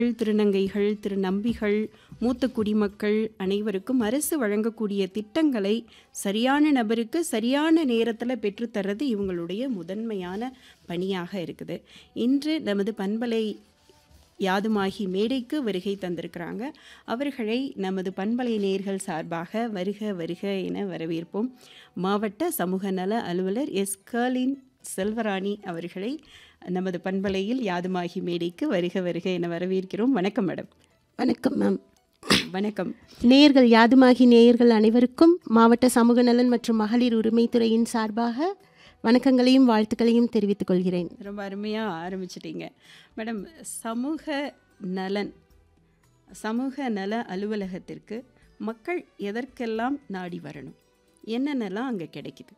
திருநங்கைகள் திருநம்பிகள் மூத்த குடிமக்கள் அனைவருக்கும் அரசு வழங்கக்கூடிய திட்டங்களை சரியான நபருக்கு சரியான நேரத்தில் பெற்றுத்தர்றது இவங்களுடைய முதன்மையான பணியாக இருக்குது இன்று நமது பண்பலை யாதுமாகி மேடைக்கு வருகை தந்திருக்கிறாங்க அவர்களை நமது பண்பலை நேர்கள் சார்பாக வருக வருக என வரவேற்போம் மாவட்ட சமூக நல அலுவலர் எஸ் கர்லின் செல்வராணி அவர்களை நமது பண்பலையில் யாதுமாகி மேடைக்கு வருக வருக என வரவேற்கிறோம் வணக்கம் மேடம் வணக்கம் மேம் வணக்கம் நேயர்கள் யாதுமாகி நேயர்கள் அனைவருக்கும் மாவட்ட சமூக நலன் மற்றும் மகளிர் உரிமைத்துறையின் சார்பாக வணக்கங்களையும் வாழ்த்துக்களையும் தெரிவித்துக் கொள்கிறேன் ரொம்ப அருமையாக ஆரம்பிச்சிட்டீங்க மேடம் சமூக நலன் சமூக நல அலுவலகத்திற்கு மக்கள் எதற்கெல்லாம் நாடி வரணும் என்னென்னலாம் அங்கே கிடைக்குது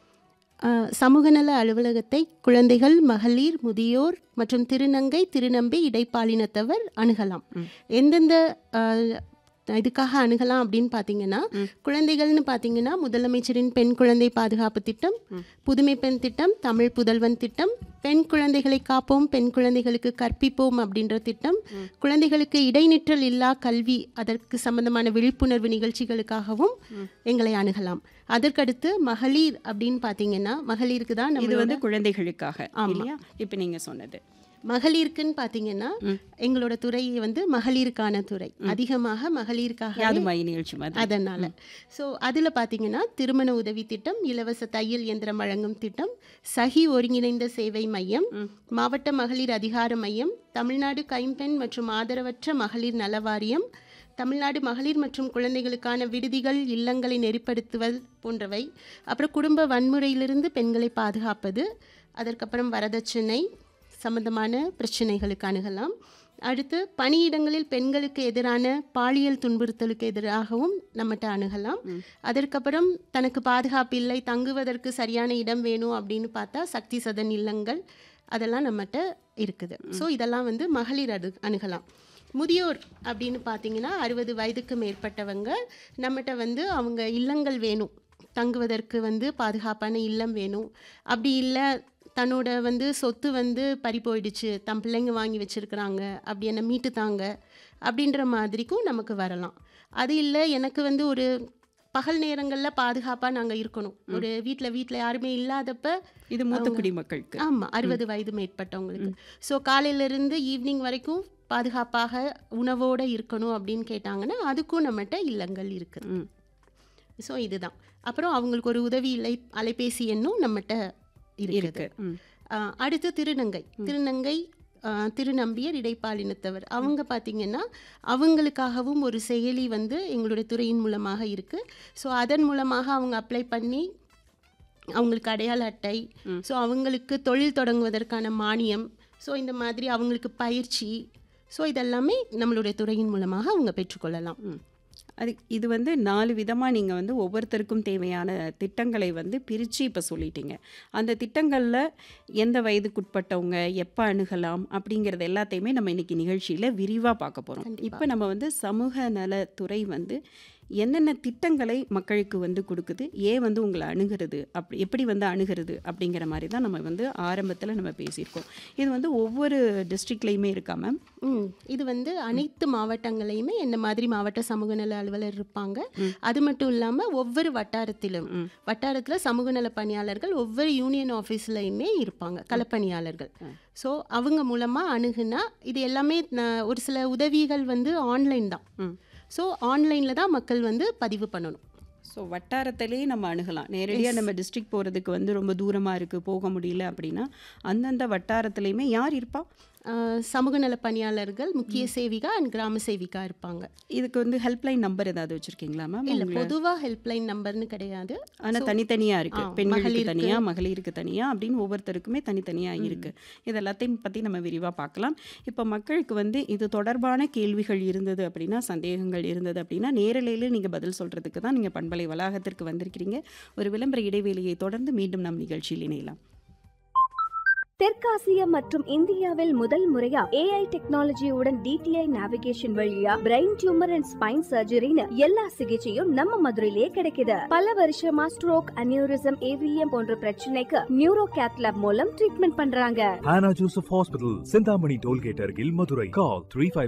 ஆஹ், சமூக நல அலுவலகத்தை குழந்தைகள் மகளிர் முதியோர் மற்றும் திருநங்கை திருநம்பி இடைப்பாலினத்தவர் அணுகலாம் எந்தெந்த ஆஹ், இதுக்காக அணுகலாம் அப்படின்னு பார்த்தீங்கன்னா குழந்தைகள்னு பார்த்தீங்கன்னா முதலமைச்சரின் பெண் குழந்தை பாதுகாப்பு திட்டம் புதுமை பெண் திட்டம் தமிழ் புதல்வன் திட்டம் பெண் குழந்தைகளை காப்போம் பெண் குழந்தைகளுக்கு கற்பிப்போம் அப்படின்ற திட்டம் குழந்தைகளுக்கு இடைநிற்றல் இல்லா கல்வி அதற்கு சம்பந்தமான விழிப்புணர்வு நிகழ்ச்சிகளுக்காகவும் எங்களை அணுகலாம் அதற்கடுத்து மகளிர் அப்படின்னு பார்த்தீங்கன்னா மகளிருக்கு தான் இது நம்ம வந்து குழந்தைகளுக்காக இல்லையா இப்போ நீங்கள் சொன்னது மகளிருக்குன்னு பார்த்தீங்கன்னா எங்களோட துறை வந்து மகளிருக்கான துறை அதிகமாக மகளிருக்காக யாதுமாயி நிகழ்ச்சி மாதிரி அதனால ஸோ அதில் பார்த்தீங்கன்னா திருமண உதவி திட்டம் இலவச தையல் இயந்திரம் வழங்கும் திட்டம் சகி ஒருங்கிணைந்த சேவை மையம் மாவட்ட மகளிர் அதிகார மையம் தமிழ்நாடு கைம்பெண் மற்றும் ஆதரவற்ற மகளிர் நல வாரியம் தமிழ்நாடு மகளிர் மற்றும் குழந்தைகளுக்கான விடுதிகள் இல்லங்களை நெறிப்படுத்துதல் போன்றவை அப்புறம் குடும்ப வன்முறையிலிருந்து பெண்களை பாதுகாப்பது அதற்கப்புறம் வரதட்சணை சம்பந்தமான பிரச்சனைகளுக்கு அணுகலாம் அடுத்து பணியிடங்களில் பெண்களுக்கு எதிரான பாலியல் துன்புறுத்தலுக்கு எதிராகவும் நம்மகிட்ட அணுகலாம் அதற்கப்புறம் தனக்கு பாதுகாப்பு இல்லை தங்குவதற்கு சரியான இடம் வேணும் அப்படின்னு பார்த்தா சக்தி சதன் இல்லங்கள் அதெல்லாம் நம்மகிட்ட இருக்குது ஸோ இதெல்லாம் வந்து மகளிர் அடு அணுகலாம் முதியோர் அப்படின்னு பார்த்தீங்கன்னா அறுபது வயதுக்கு மேற்பட்டவங்க நம்மகிட்ட வந்து அவங்க இல்லங்கள் வேணும் தங்குவதற்கு வந்து பாதுகாப்பான இல்லம் வேணும் அப்படி இல்லை தன்னோட வந்து சொத்து வந்து பறி போயிடுச்சு தம் பிள்ளைங்க வாங்கி வச்சுருக்குறாங்க அப்படி என்ன மீட்டு தாங்க அப்படின்ற மாதிரிக்கும் நமக்கு வரலாம் அது இல்லை எனக்கு வந்து ஒரு பகல் நேரங்களில் பாதுகாப்பாக நாங்கள் இருக்கணும் ஒரு வீட்டில் வீட்டில் யாருமே இல்லாதப்ப இது மூத்த குடிமக்களுக்கு ஆமாம் அறுபது வயது மேற்பட்டவங்களுக்கு ஸோ காலையிலேருந்து ஈவினிங் வரைக்கும் பாதுகாப்பாக உணவோடு இருக்கணும் அப்படின்னு கேட்டாங்கன்னா அதுக்கும் நம்மகிட்ட இல்லங்கள் இருக்குது ம். ஸோ இதுதான் அப்புறம் அவங்களுக்கு ஒரு உதவி இலை அலைபேசி எண்ணும் நம்மகிட்ட இருக்குது இருக்கு ம். ஆஹ் அடுத்து திருநங்கை திருநங்கை ஆஹ் திருநம்பியர் இடைப்பாலினத்தவர் அவங்க பார்த்தீங்கன்னா அவங்களுக்காகவும் ஒரு செயலி வந்து எங்களுடைய துறையின் மூலமாக இருக்குது ஸோ அதன் மூலமாக அவங்க அப்ளை பண்ணி அவங்களுக்கு அடையாள அட்டை ஸோ அவங்களுக்கு தொழில் தொடங்குவதற்கான மானியம் ஸோ இந்த மாதிரி அவங்களுக்கு பயிற்சி ஸோ இதெல்லாமே நம்மளுடைய துறையின் மூலமாக அவங்க பெற்றுக்கொள்ளலாம் ம். அது இது வந்து நாலு விதமாக நீங்கள் வந்து ஒவ்வொருத்தருக்கும் தேவையான திட்டங்களை வந்து பிரித்து இப்போ சொல்லிட்டீங்க அந்த திட்டங்களில் எந்த வயதுக்குட்பட்டவங்க எப்போ அணுகலாம் அப்படிங்கிறது எல்லாத்தையுமே நம்ம இன்னைக்கு நிகழ்ச்சியில் விரிவாக பார்க்க போகிறோம் இப்போ நம்ம வந்து சமூக நலத்துறை வந்து என்னென்ன திட்டங்களை மக்களுக்கு வந்து கொடுக்குது ஏன் வந்து உங்களை அணுகிறது அப்படி எப்படி வந்து அணுகிறது அப்படிங்கிற மாதிரி தான் நம்ம வந்து ஆரம்பத்தில் நம்ம பேசியிருக்கோம் இது வந்து ஒவ்வொரு டிஸ்ட்ரிக்ட்லேயுமே இருக்கா மேம் ம் இது வந்து அனைத்து மாவட்டங்களையுமே என்ன மாதிரி மாவட்ட சமூக நல அலுவலர் இருப்பாங்க அது மட்டும் இல்லாமல் ஒவ்வொரு வட்டாரத்திலும் வட்டாரத்தில் சமூக நல பணியாளர்கள் ஒவ்வொரு யூனியன் ஆஃபீஸ்லையுமே இருப்பாங்க களப்பணியாளர்கள் ஸோ அவங்க மூலமாக அணுகுனா இது எல்லாமே ந- ஒரு சில உதவிகள் வந்து ஆன்லைன் தான் ஸோ ஆன்லைனில் தான் மக்கள் வந்து பதிவு பண்ணணும் ஸோ வட்டாரத்திலே நம்ம அணுகலாம் நேரடியாக நம்ம டிஸ்ட்ரிக்ட் போகிறதுக்கு வந்து ரொம்ப தூரமாக இருக்குது போக முடியல அப்படின்னா அந்தந்த வட்டாரத்துலேயுமே யார் இருப்பா ஆஹ் சமூக நல பணியாளர்கள் முக்கிய சேவிகா அண்ட் கிராம சேவிகா இருப்பாங்க இதுக்கு வந்து ஹெல்ப்லைன் நம்பர் ஏதாவது வச்சுருக்கீங்களா மேம் இல்லை பொதுவாக ஹெல்ப்லைன் நம்பர்னு கிடையாது ஆனால் தனித்தனியாக இருக்குது ஆ, பெண்களுக்கு மகளிருக்கு. தனியாக மகளிருக்கு தனியாக அப்படின்னு ஒவ்வொருத்தருக்குமே தனித்தனியாக இருக்குது இது எல்லாத்தையும் பற்றி நம்ம விரிவாக பார்க்கலாம் இப்போ மக்களுக்கு வந்து இது தொடர்பான கேள்விகள் இருந்தது அப்படின்னா சந்தேகங்கள் இருந்தது அப்படின்னா நேரலையில் நீங்கள் பதில் சொல்கிறதுக்கு தான் நீங்கள் பண்பலை வளாகத்திற்கு வந்திருக்கிறீங்க ஒரு விளம்பர இடைவேளையை தொடர்ந்து மீண்டும் நம் நிகழ்ச்சியில் இணையலாம் தெற்காசியா மற்றும் இந்தியாவில் முதல் முறையா ஏஐ டெக்னாலஜியுடன் டிடிஐ நேவிகேஷன் வழியா பிரெயின் டியூமர் அண்ட் ஸ்பைன் சர்ஜரின்னு எல்லா சிகிச்சையும் நம்ம மதுரையிலேயே கிடைக்குது பல வருஷமா ஸ்ட்ரோக் அனியூரிசம் ஏவிஎம் போன்ற பிரச்சனைக்கு நியூரோ கேத்லாப் மூலம் ட்ரீட்மெண்ட் பண்றாங்க Hannah Joseph Hospital, Sindhamani Tollgate, Argil, Madurai. Call 350